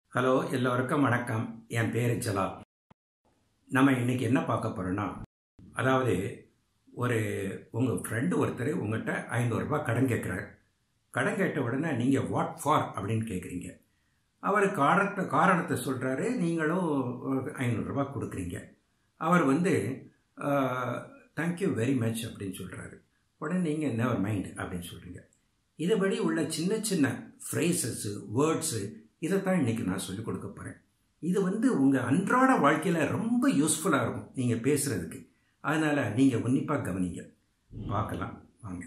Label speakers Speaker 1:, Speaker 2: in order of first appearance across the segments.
Speaker 1: hello எல்லோருக்கும் வணக்கம் என் பேர் ஜலால் நம்ம இன்னைக்கு என்ன பார்க்க போகிறோன்னா அதாவது ஒரு உங்கள் ஃப்ரெண்டு ஒருத்தர் உங்கள்கிட்ட ஐநூறுரூபா கடன் கேட்குறாரு கடன் கேட்ட உடனே நீங்கள் வாட் ஃபார் அப்படின்னு கேட்குறீங்க அவர் காரணத்தை காரணத்தை சொல்கிறாரு நீங்களும் ஐநூறுரூபா கொடுக்குறீங்க அவர் வந்து தேங்க்யூ வெரி மச் அப்படின்னு சொல்கிறாரு உடனே நீங்கள் நெவர் மைண்ட் அப்படின்னு சொல்கிறீங்க இதுபடி உள்ள சின்ன சின்ன ஃப்ரேசஸ்ஸு வேர்ட்ஸு இதைத்தான் இன்றைக்கி நான் சொல்லிக் கொடுக்க போகிறேன் இது வந்து உங்கள் அன்றாட வாழ்க்கையில் ரொம்ப யூஸ்ஃபுல்லாக இருக்கும் நீங்கள் பேசுகிறதுக்கு அதனால் நீங்கள் உன்னிப்பாக கவனிங்க பார்க்கலாம் வாங்க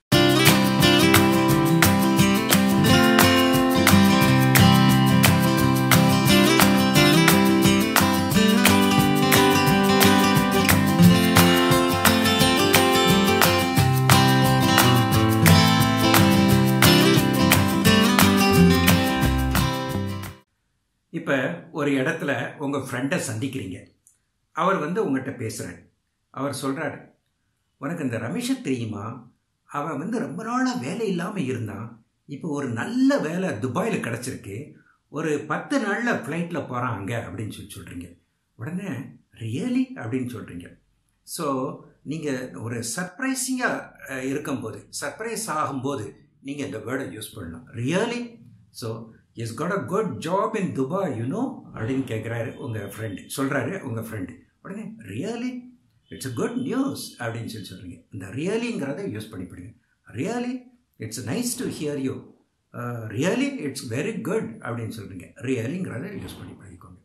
Speaker 1: இப்போ ஒரு இடத்துல உங்கள் ஃப்ரெண்டை சந்திக்கிறீங்க அவர் வந்து உங்கள்கிட்ட பேசுகிறார் அவர் சொல்கிறார் உனக்கு இந்த ரமேஷை தெரியுமா அவன் வந்து ரொம்ப நாளாக வேலை இல்லாமல் இருந்தான் இப்போ ஒரு நல்ல வேலை துபாயில் கிடச்சிருக்கு ஒரு பத்து நாளில் ஃப்ளைட்டில் போகிறான் அங்கே அப்படின்னு சொல்லி சொல்கிறீங்க உடனே ரியலி அப்படின்னு சொல்கிறீங்க ஸோ நீங்கள் ஒரு சர்ப்ரைசிங்காக இருக்கும்போது சர்ப்ரைஸ் ஆகும்போது நீங்கள் இந்த வேர்டை யூஸ் பண்ணலாம் really so is got a good job in Dubai you know அப்படின்னு கேட்குறாரு உங்கள் ஃப்ரெண்டு சொல்கிறாரு உங்கள் ஃப்ரெண்டு உடனே really it's a good news அப்படின்னு சொல்லி சொல்கிறீங்க இந்த ரியலிங்கிறத யூஸ் பண்ணி படிங்க really it's nice to hear you really it's very good அப்படின்னு சொல்கிறீங்க ரியலிங்கிறத யூஸ் பண்ணி படிக்கோங்க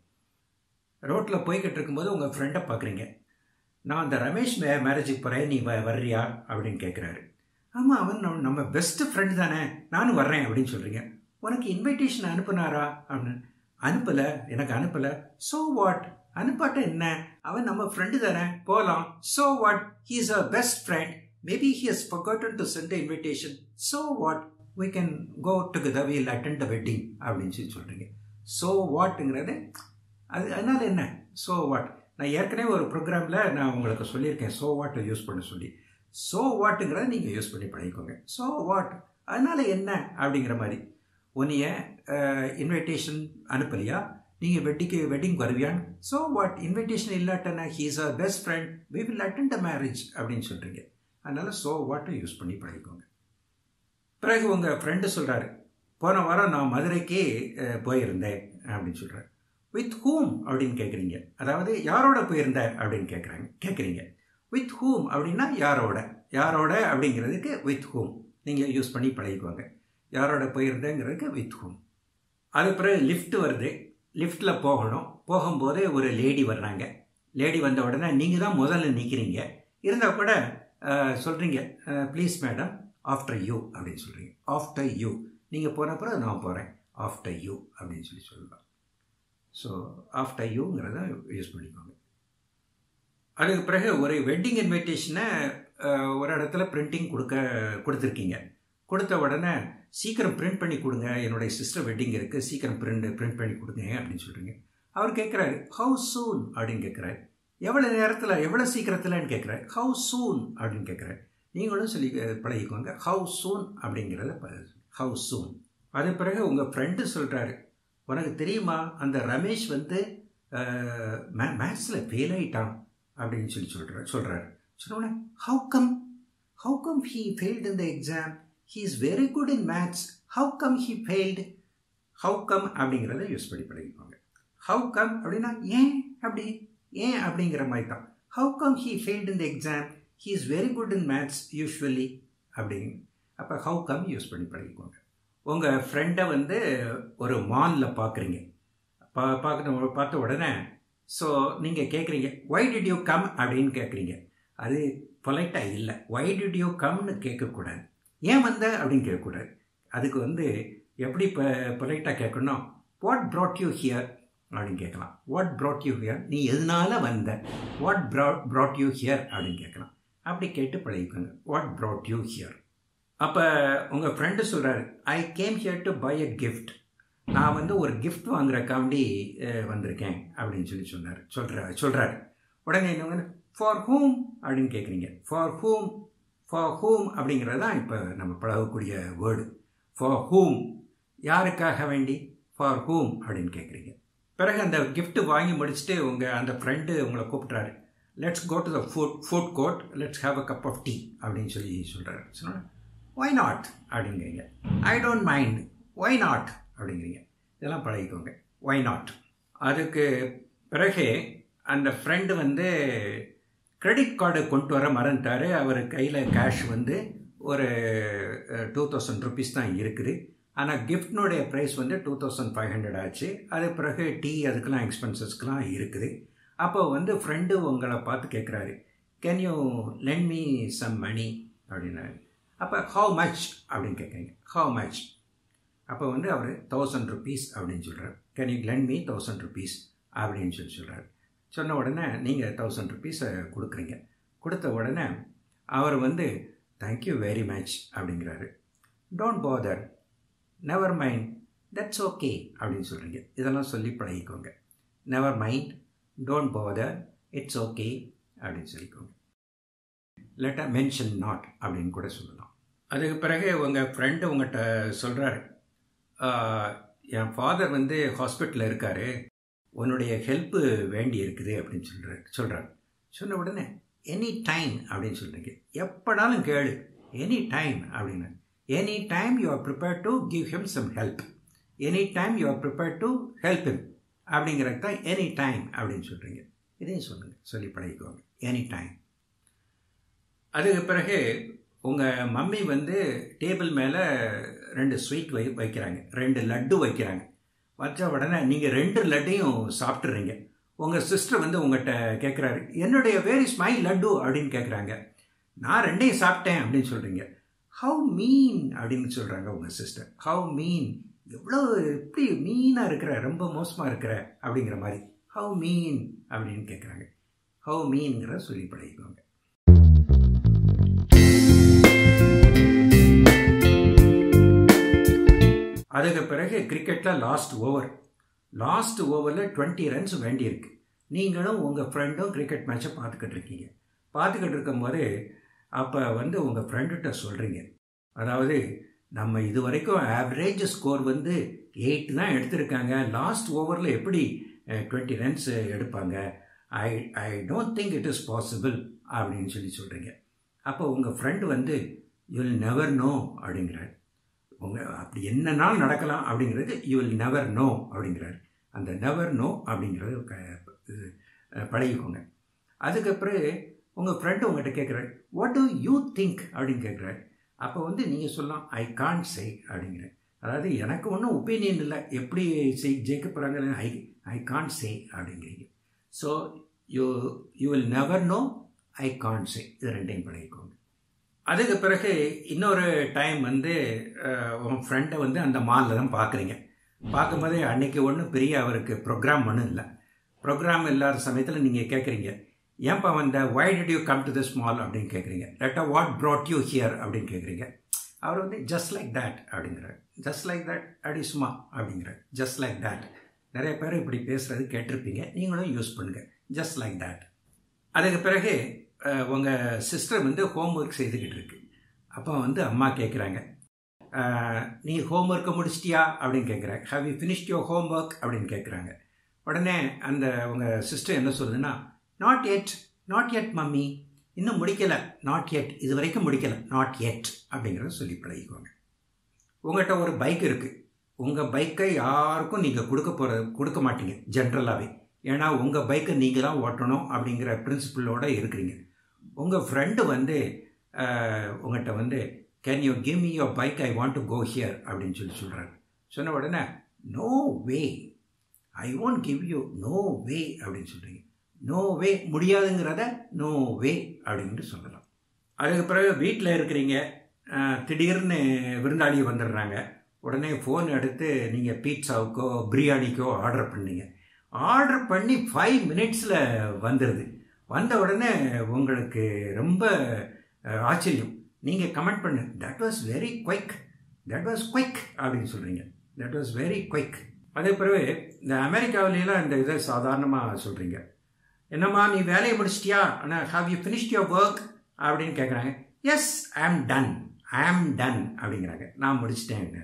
Speaker 1: ரோட்டில் போய்கிட்டு இருக்கும்போது உங்கள் ஃப்ரெண்டை பார்க்குறீங்க நான் அந்த ரமேஷ் மே மேரேஜுக்கு போகிறேன் நீ வ வர்றியா அப்படின்னு கேட்குறாரு ஆமாம் அவன் நம்ம நம்ம பெஸ்ட்டு ஃப்ரெண்டு தானே நானும் வர்றேன் அப்படின்னு சொல்கிறீங்க உனக்கு இன்விடேஷன் அனுப்புனாரா அப்படின்னு அனுப்பலை எனக்கு அனுப்பலை ஸோ வாட் அனுப்பாட்ட என்ன அவன் நம்ம ஃப்ரெண்டு தானே போகலாம் so what he is a best friend maybe he has forgotten to send invitation so what we can go together will attend the wedding அப்படின்னு சொல்லி சொல்கிறீங்க ஸோ வாட்டுங்கிறது அது அதனால் என்ன ஸோ வாட் நான் ஏற்கனவே ஒரு ப்ரோக்ராமில் நான் உங்களுக்கு சொல்லியிருக்கேன் ஸோ வாட்டை யூஸ் பண்ண சொல்லி ஸோ வாட்டுங்கிறத நீங்கள் யூஸ் பண்ணி பழகிக்கோங்க ஸோ வாட் அதனால் என்ன அப்படிங்கிற மாதிரி உன்னைய இன்விடேஷன் அனுப்பலையா நீங்கள் வெட்டிக்கு வெட்டிங் வருவியான்னு ஸோ வாட் இன்விடேஷன் இல்லாட்டனா he's a best friend we will attend the marriage அப்படின்னு சொல்கிறீங்க அதனால் ஸோ வாட்டை யூஸ் பண்ணி பழகிக்கோங்க பிறகு உங்கள் ஃப்ரெண்டு சொல்கிறாரு போன வாரம் நான் மதுரைக்கு போயிருந்தேன் அப்படின்னு சொல்கிறார் வித் ஹூம் அப்படின்னு கேட்குறீங்க அதாவது யாரோட போயிருந்த அப்படின்னு கேட்குறாங்க கேட்குறீங்க வித் ஹூம் அப்படின்னா யாரோட யாரோட அப்படிங்கிறதுக்கு வித் ஹூம் நீங்கள் யூஸ் பண்ணி பழகிக்குவாங்க யாரோட போயிருந்தேங்கிறதுக்கு வித் ஹூம் அது பிறகு லிஃப்ட் வருது லிஃப்ட்டில் போகணும் போகும்போது ஒரு லேடி வர்றாங்க லேடி வந்த உடனே நீங்கள் தான் முதல்ல நிற்கிறீங்க இருந்தால் கூட சொல்கிறீங்க ப்ளீஸ் மேடம் ஆஃப்டர் யூ அப்படின்னு சொல்கிறீங்க ஆஃப்டர் யூ நீங்கள் போன பிறகு நான் போகிறேன் ஆஃப்டர் யூ அப்படின்னு சொல்லி சொல்லலாம் ஸோ ஆஃப்டர் யூங்கிறத யூஸ் பண்ணிக்கோங்க அதுக்கு பிறகு ஒரு வெட்டிங் இன்விடேஷனை ஒரு இடத்துல பிரிண்டிங் கொடுக்க கொடுத்துருக்கீங்க கொடுத்த உடனே சீக்கிரம் பிரிண்ட் பண்ணி கொடுங்க என்னுடைய சிஸ்டர் வெட்டிங் இருக்குது சீக்கிரம் பிரிண்ட் பிரிண்ட் பண்ணி கொடுங்க அப்படின்னு சொல்கிறீங்க அவர் கேட்குறாரு ஹவு சூன் அப்படின்னு கேட்குறாரு எவ்வளோ நேரத்தில் எவ்வளோ சீக்கிரத்தில்னு கேட்குறாரு ஹவு சூன் அப்படின்னு கேட்குறாரு நீங்களும் சொல்லி பழகிக்கோங்க ஹவு சூன் அப்படிங்கிறத ஹவு சூன் அது பிறகு உங்கள் ஃப்ரெண்டு சொல்கிறாரு உனக்கு தெரியுமா அந்த ரமேஷ் வந்து மே மேத்ஸில் ஃபெயில் ஆகிட்டான் அப்படின்னு சொல்லி சொல்கிறார் சொல்கிறாரு சொன்னோடனே how come how come he failed இந்த exam he is very good in maths how come he failed how come அப்படிங்கிறத யூஸ் பண்ணி படிப்பாங்க ஹவு கம் அப்படின்னா ஏன் அப்படி ஏன் அப்படிங்கிற மாதிரி தான் ஹவு கம் ஹீ ஃபெயில்டு இந்த exam he is very good in maths usually அப்படிங்க அப்போ ஹவு கம் யூஸ் பண்ணி படிக்குவாங்க உங்கள் ஃப்ரெண்டை வந்து ஒரு மாலில் பார்க்குறீங்க பா பார்க்குற பார்த்த உடனே ஸோ நீங்கள் கேட்குறீங்க ஒய் டிட் யூ கம் அப்படின்னு கேட்குறீங்க அது பொலைட்டாக இல்லை ஒய் டிட் யூ கம்னு கேட்கக்கூடாது ஏன் வந்த அப்படின்னு கேட்கக்கூடாது அதுக்கு வந்து எப்படி இப்போ பொலைட்டாக கேட்கணும் வாட் ப்ராட் யூ ஹியர் அப்படின்னு கேட்கலாம் வாட் ப்ராட் யூ ஹியர் நீ எதனால வந்த what brought brought you here அப்படின்னு கேட்கலாம் அப்படி கேட்டு பழகிக்கோங்க வாட் ப்ராட் யூ ஹியர் அப்போ உங்கள் ஃப்ரெண்டு சொல்கிறாரு I came here to buy a gift நான் வந்து ஒரு கிஃப்ட் வாங்குறக்காண்டி வந்திருக்கேன் அப்படின்னு சொல்லி சொன்னார் சொல்கிறார் சொல்கிறாரு உடனே என்ன ஃபார் ஹூம் அப்படின்னு கேட்குறீங்க ஃபார் ஹூம் ஃபார் ஹூம் அப்படிங்கிறது தான் இப்போ நம்ம பழகக்கூடிய வேர்டு ஃபார் ஹூம் யாருக்காக வேண்டி ஃபார் ஹூம் அப்படின்னு கேட்குறீங்க பிறகு அந்த gift வாங்கி முடிச்சுட்டு உங்கள் அந்த ஃப்ரெண்டு உங்களை கூப்பிட்றாரு let's go to the food food court let's have a cup of tea அப்படின்னு சொல்லி சொல்கிறாரு சொன்னால் ஒய் நாட் அப்படிங்கிறீங்க I don't mind why not அப்படிங்கிறீங்க இதெல்லாம் பழகிக்கோங்க ஒய் நாட் அதுக்கு பிறகு அந்த ஃப்ரெண்டு வந்து கிரெடிட் கார்டு கொண்டு வர மறந்துட்டார் அவர் கையில் கேஷ் வந்து ஒரு டூ தௌசண்ட் ருபீஸ் தான் இருக்குது ஆனால் கிஃப்ட்னுடைய ப்ரைஸ் வந்து டூ தௌசண்ட் ஃபைவ் ஹண்ட்ரட் ஆச்சு அது பிறகு டீ அதுக்கெல்லாம் எக்ஸ்பென்சஸ்க்கெலாம் இருக்குது அப்போ வந்து ஃப்ரெண்டு உங்களை பார்த்து கேட்குறாரு can you lend me some money அப்படின்னாரு அப்போ ஹவு மச் அப்படின்னு கேட்குறீங்க ஹவு மச் அப்போ வந்து அவர் தௌசண்ட் ருபீஸ் அப்படின்னு சொல்கிறார் can you lend me thousand rupees அப்படின்னு சொல்லி சொல்கிறார் சொன்ன உடனே நீங்கள் தௌசண்ட் ருபீஸை கொடுக்குறீங்க கொடுத்த உடனே அவர் வந்து தேங்க்யூ வெரி மச் அப்படிங்கிறாரு don't bother never mind that's okay அப்படின்னு சொல்கிறீங்க இதெல்லாம் சொல்லி பழகிக்கோங்க never mind don't bother it's okay அப்படின்னு சொல்லிக்கோங்க லெட்டா மென்ஷன் நாட் அப்படின்னு கூட சொல்லலாம் அதுக்கு பிறகு உங்கள் ஃப்ரெண்டு உங்கள்கிட்ட சொல்கிறாரு என் ஃபாதர் வந்து ஹாஸ்பிட்டலில் இருக்கார் உன்னுடைய ஹெல்ப்பு வேண்டி இருக்குது அப்படின்னு சொல்கிறார் சொல்கிறார் சொன்ன உடனே எனி டைம் அப்படின்னு சொல்கிறீங்க எப்படாலும் கேளு எனி டைம் அப்படின்னு any time you are prepare to give him some help any time you are prepare to help him அப்படிங்கிறது தான் எனி டைம் அப்படின்னு சொல்கிறீங்க இதையும் சொல்லுங்கள் சொல்லி பழகிக்கோங்க எனி டைம் அதுக்கு பிறகு உங்கள் மம்மி வந்து டேபிள் மேலே ரெண்டு ஸ்வீட் வை வைக்கிறாங்க ரெண்டு லட்டு வைக்கிறாங்க வச்ச உடனே நீங்கள் ரெண்டு லட்டையும் சாப்பிட்றீங்க உங்கள் சிஸ்டர் வந்து உங்கள்கிட்ட கேட்குறாரு என்னுடைய வேர் இஸ் மை லட்டு அப்படின்னு கேட்குறாங்க நான் ரெண்டையும் சாப்பிட்டேன் அப்படின்னு சொல்கிறீங்க ஹவு மீன் அப்படின்னு சொல்கிறாங்க உங்கள் சிஸ்டர் ஹவு மீன் எவ்வளோ எப்படி மீனாக இருக்கிற ரொம்ப மோசமாக இருக்கிற அப்படிங்கிற மாதிரி ஹவு மீன் அப்படின்னு கேட்குறாங்க ஹவு மீன்கிற சொல்லி பழகிக்கோங்க அதுக்கு பிறகு கிரிக்கெட்டில் லாஸ்ட் ஓவர் லாஸ்ட் ஓவரில் டுவெண்ட்டி ரன்ஸ் வேண்டியிருக்கு நீங்களும் உங்கள் ஃப்ரெண்டும் கிரிக்கெட் மேட்சை பார்த்துக்கிட்டு இருக்கீங்க பார்த்துக்கிட்டு இருக்கும்போது அப்போ வந்து உங்கள் ஃப்ரெண்டுகிட்ட சொல்கிறீங்க அதாவது நம்ம இது வரைக்கும் ஆவரேஜ் ஸ்கோர் வந்து எயிட் தான் எடுத்திருக்காங்க லாஸ்ட் ஓவரில் எப்படி டுவெண்ட்டி ரன்ஸ் எடுப்பாங்க I I don't think it is possible அப்படின்னு சொல்லி சொல்கிறீங்க அப்போ உங்கள் ஃப்ரெண்டு வந்து யூ வில் நெவர் நோ அப்படிங்கிறார் உங்கள் அப்படி என்னன்னாலும் நடக்கலாம் அப்படிங்கிறது யூ வில் நெவர் நோ அப்படிங்கிறார் அந்த நெவர் நோ அப்படிங்கிறது க பழகிக்கோங்க அதுக்கப்புறம் உங்கள் ஃப்ரெண்டு உங்கள்கிட்ட கேட்குறாரு வாட் டு யூ திங்க் அப்படின்னு கேட்குறாரு அப்போ வந்து நீங்கள் சொல்லலாம் ஐ கான்ட் சே அப்படிங்கிற அதாவது எனக்கு ஒன்றும் ஒப்பீனியன் இல்லை எப்படி செய் ஜெயிக்க போகிறாங்க ஐ ஐ கான்ட் சே அப்படிங்கிறீங்க so you you will never know I can't say இது ரெண்டையும் பழகிக்கோங்க அதுக்கு பிறகு இன்னொரு டைம் வந்து உன் ஃப்ரெண்டை வந்து அந்த மாலில் தான் பார்க்குறீங்க பார்க்கும்போதே அன்னைக்கு ஒன்றும் பெரிய அவருக்கு ப்ரோக்ராம் ஒன்றும் இல்லை ப்ரோக்ராம் இல்லாத சமயத்தில் நீங்கள் கேட்குறீங்க ஏன்ப்பா வந்த why did you come to this mall அப்படின்னு கேட்குறீங்க லெட்டா வாட் ப்ராட் யூ ஹியர் அப்படின்னு கேட்குறீங்க அவர் வந்து ஜஸ்ட் லைக் தேட் அப்படிங்கிறார் ஜஸ்ட் லைக் தேட் அப்படி சும்மா அப்படிங்கிறார் ஜஸ்ட் லைக் தேட் நிறைய பேர் இப்படி பேசுகிறது கேட்டிருப்பீங்க நீங்களும் யூஸ் பண்ணுங்கள் ஜஸ்ட் லைக் தேட் அதுக்கு பிறகு உங்கள் சிஸ்டர் வந்து ஹோம் ஒர்க் செய்துக்கிட்டு இருக்கு அப்போ வந்து அம்மா கேட்குறாங்க நீ ஹோம் ஒர்க்கை முடிச்சிட்டியா அப்படின்னு கேட்குறாங்க how you finished your homework அப்படின்னு கேட்குறாங்க உடனே அந்த உங்கள் சிஸ்டர் என்ன சொல்லுதுன்னா not yet not yet mummy இன்னும் முடிக்கலை நாட் எட் இது வரைக்கும் முடிக்கலை நாட் எட் அப்படிங்கிறத சொல்லி பழகிக்கோங்க உங்கள்கிட்ட ஒரு பைக் இருக்குது உங்கள் பைக்கை யாருக்கும் நீங்கள் கொடுக்க போகிற கொடுக்க மாட்டீங்க ஜென்ரலாகவே ஏன்னா உங்கள் பைக்கை நீங்கள் தான் ஓட்டணும் அப்படிங்கிற பிரின்சிபிளோடு இருக்கிறீங்க உங்கள் ஃப்ரெண்டு வந்து உங்கள்கிட்ட வந்து can you give me your bike I want to go here அப்படின்னு சொல்லி சொல்கிறாரு சொன்ன உடனே no way I won't give you no way அப்படின்னு சொல்கிறீங்க நோ வே முடியாதுங்கிறத நோ வே அப்படின்ட்டு சொல்லலாம் அதுக்கு பிறகு வீட்டில் இருக்கிறீங்க திடீர்னு விருந்தாளி வந்துடுறாங்க உடனே ஃபோன் எடுத்து நீங்கள் பீட்சாவுக்கோ பிரியாணிக்கோ ஆர்டர் பண்ணீங்க ஆர்டர் பண்ணி ஃபைவ் மினிட்ஸில் வந்துடுது வந்த உடனே உங்களுக்கு ரொம்ப ஆச்சரியம் நீங்கள் கமெண்ட் பண்ணு that was very quick that was quick அப்படின்னு சொல்கிறீங்க தட் வாஸ் வெரி குவைக் அதே பிறகு இந்த அமெரிக்காவிலாம் இந்த இதை சாதாரணமாக சொல்கிறீங்க என்னம்மா நீ வேலையை முடிச்சிட்டியா ஆனால் have you finished your work அப்படின்னு கேட்குறாங்க எஸ் ஐ ஆம் டன் ஐ ஆம் டன் அப்படிங்கிறாங்க நான் முடிச்சிட்டேன்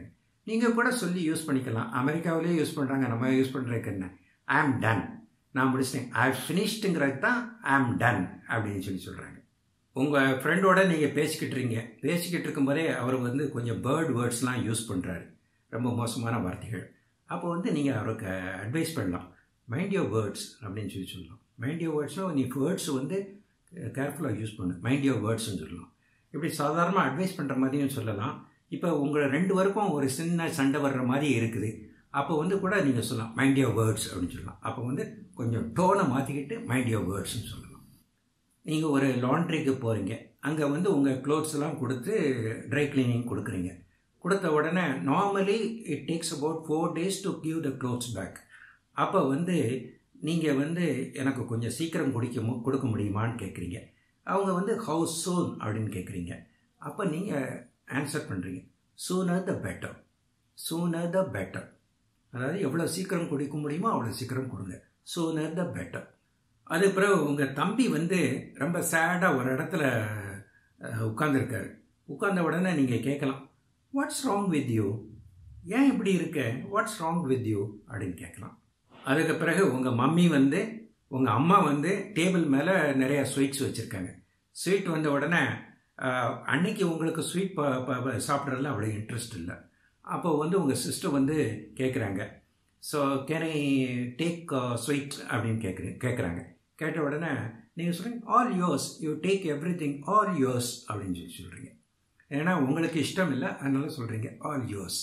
Speaker 1: நீங்கள் கூட சொல்லி யூஸ் பண்ணிக்கலாம் அமெரிக்காவிலே யூஸ் பண்ணுறாங்க நம்ம யூஸ் பண்ணுறதுக்கு என்ன ஐ ஆம் டன் நான் முடிச்சிட்டேன் ஐ ஃபினிஷ்டுங்கிறது தான் ஐ ஆம் டன் அப்படின்னு சொல்லி சொல்கிறாங்க உங்கள் ஃப்ரெண்டோட நீங்கள் பேசிக்கிட்டு இருக்கீங்க பேசிக்கிட்டு இருக்கும்போதே அவர் வந்து கொஞ்சம் பேர்ட் வேர்ட்ஸ்லாம் யூஸ் பண்ணுறாரு ரொம்ப மோசமான வார்த்தைகள் அப்போ வந்து நீங்கள் அவருக்கு அட்வைஸ் பண்ணலாம் மைண்ட் யோர் வேர்ட்ஸ் அப்படின்னு சொல்லி சொல்லலாம் மைண்ட் யோர் வேர்ட்ஸ்னால் நீ வேர்ட்ஸ் வந்து கேர்ஃபுல்லாக யூஸ் பண்ணு மைண்ட் யோர் வேர்ட்ஸ்னு சொல்லலாம் இப்படி சாதாரணமாக அட்வைஸ் பண்ணுற மாதிரியும் சொல்லலாம் இப்போ உங்களை ரெண்டு பேருக்கும் ஒரு சின்ன சண்டை வர்ற மாதிரி இருக்குது அப்போ வந்து கூட நீங்கள் சொல்லலாம் மைண்ட் யோர் வேர்ட்ஸ் அப்படின்னு சொல்லலாம் அப்போ வந்து கொஞ்சம் டோனை மாற்றிக்கிட்டு மைண்ட் யோர் வேர்ட்ஸ்னு சொல்லலாம் நீங்கள் ஒரு லாண்ட்ரிக்கு போகிறீங்க அங்கே வந்து உங்கள் க்ளோத்ஸ்லாம் கொடுத்து ட்ரை கிளீனிங் கொடுக்குறீங்க கொடுத்த உடனே normally it takes about four days to give the clothes back அப்போ வந்து நீங்கள் வந்து எனக்கு கொஞ்சம் சீக்கிரம் குடிக்க கொடுக்க முடியுமான்னு கேட்குறீங்க அவங்க வந்து ஹவுஸ் சோன் அப்படின்னு கேட்குறீங்க அப்போ நீங்கள் ஆன்சர் பண்ணுறீங்க sooner the better sooner the better அதாவது எவ்வளோ சீக்கிரம் குடிக்க முடியுமோ அவ்வளோ சீக்கிரம் கொடுங்க சூனர் த பெட்டர் அது பிறகு உங்கள் தம்பி வந்து ரொம்ப சேடாக ஒரு இடத்துல உட்காந்துருக்காரு உட்கார்ந்த உடனே நீங்கள் கேட்கலாம் வாட்ஸ் ராங் வித் யூ ஏன் இப்படி இருக்க வாட்ஸ் ராங் வித் யூ அப்படின்னு கேட்கலாம் அதுக்கு பிறகு உங்கள் மம்மி வந்து உங்கள் அம்மா வந்து டேபிள் மேலே நிறையா ஸ்வீட்ஸ் வச்சுருக்காங்க ஸ்வீட் வந்த உடனே அன்னைக்கு உங்களுக்கு ஸ்வீட் சாப்பிட்றதுல அவ்வளோ இன்ட்ரெஸ்ட் இல்லை அப்போ வந்து உங்கள் சிஸ்டர் வந்து கேட்குறாங்க so can I take sweet அப்படின்னு கேட்குறேன் கேட்குறாங்க கேட்ட உடனே நீங்கள் சொல்கிறீங்க all yours you take everything all yours அப்படின்னு சொல்லி சொல்கிறீங்க ஏன்னா உங்களுக்கு இஷ்டம் இல்லை அதனால சொல்கிறீங்க ஆல் யோர்ஸ்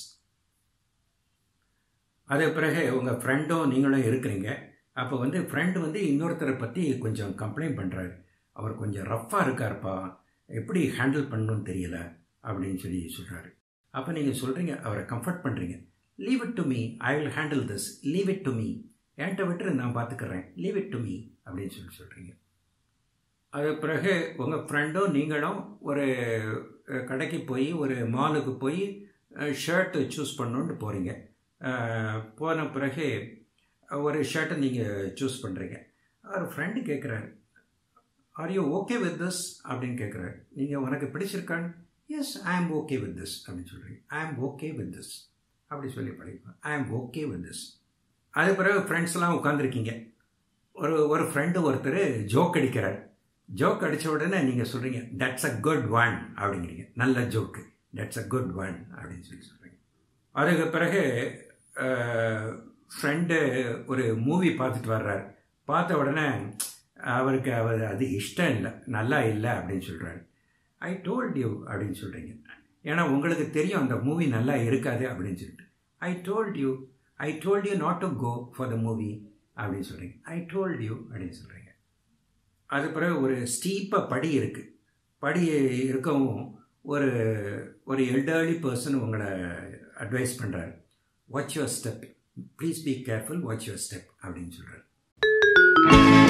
Speaker 1: அதே பிறகு உங்கள் ஃப்ரெண்டும் நீங்களும் இருக்கிறீங்க அப்போ வந்து ஃப்ரெண்டு வந்து இன்னொருத்தரை பற்றி கொஞ்சம் கம்ப்ளைண்ட் பண்ணுறாரு அவர் கொஞ்சம் ரஃப்பாக இருக்கார்ப்பா எப்படி ஹேண்டில் பண்ணணும்னு தெரியல அப்படின்னு சொல்லி சொல்கிறாரு அப்போ நீங்கள் சொல்கிறீங்க அவரை கம்ஃபர்ட் பண்ணுறீங்க leave it to me I will handle this leave it to me என்கிட்ட விட்டு நான் பார்த்துக்கிறேன் லீவ் இட் டு மீ அப்படின்னு சொல்லி சொல்கிறீங்க அது பிறகு உங்கள் ஃப்ரெண்டும் நீங்களும் ஒரு கடைக்கு போய் ஒரு மாலுக்கு போய் ஷர்ட்டு சூஸ் பண்ணணுன்ட்டு போகிறீங்க போன பிறகு ஒரு ஷர்ட்டை நீங்கள் சூஸ் பண்ணுறீங்க அவர் ஃப்ரெண்டு கேட்குறாரு are you okay with this அப்படின்னு கேட்குறாரு நீங்கள் உனக்கு பிடிச்சிருக்கான்னு எஸ் ஐ ஆம் ஓகே வித் திஸ் அப்படின்னு சொல்கிறீங்க ஐ ஆம் ஓகே வித் திஸ் அப்படி சொல்லி படிப்பேன் ஐ ஆம் ஓகே வித் திஸ் அது பிறகு ஃப்ரெண்ட்ஸ்லாம் உட்காந்துருக்கீங்க ஒரு ஒரு ஃப்ரெண்டு ஒருத்தர் ஜோக் அடிக்கிறார் ஜோக் அடித்த உடனே நீங்கள் சொல்கிறீங்க தட்ஸ் அ குட் ஒன் அப்படிங்கிறீங்க நல்ல joke that's a good one அப்படின்னு சொல்லி சொல்கிறீங்க அதுக்கு பிறகு ஃப்ரெண்டு ஒரு மூவி பார்த்துட்டு வர்றாரு பார்த்த உடனே அவருக்கு அவர் அது இஷ்டம் இல்லை நல்லா இல்லை அப்படின்னு சொல்கிறாரு ஐ டோல்ட் யூ அப்படின்னு சொல்கிறீங்க ஏன்னா உங்களுக்கு தெரியும் அந்த மூவி நல்லா இருக்காது அப்படின்னு சொல்லிட்டு I told you I told you not to go for the movie அப்படின்னு சொல்கிறீங்க ஐ டோல்ட் யூ அப்படின்னு சொல்கிறீங்க அது பிறகு ஒரு ஸ்டீப்பாக படி இருக்குது படி இருக்கவும் ஒரு ஒரு எல்டர்லி பர்சன் உங்களை அட்வைஸ் பண்ணுறாரு watch your step please be careful watch your step அப்படின்னு சொல்கிறார்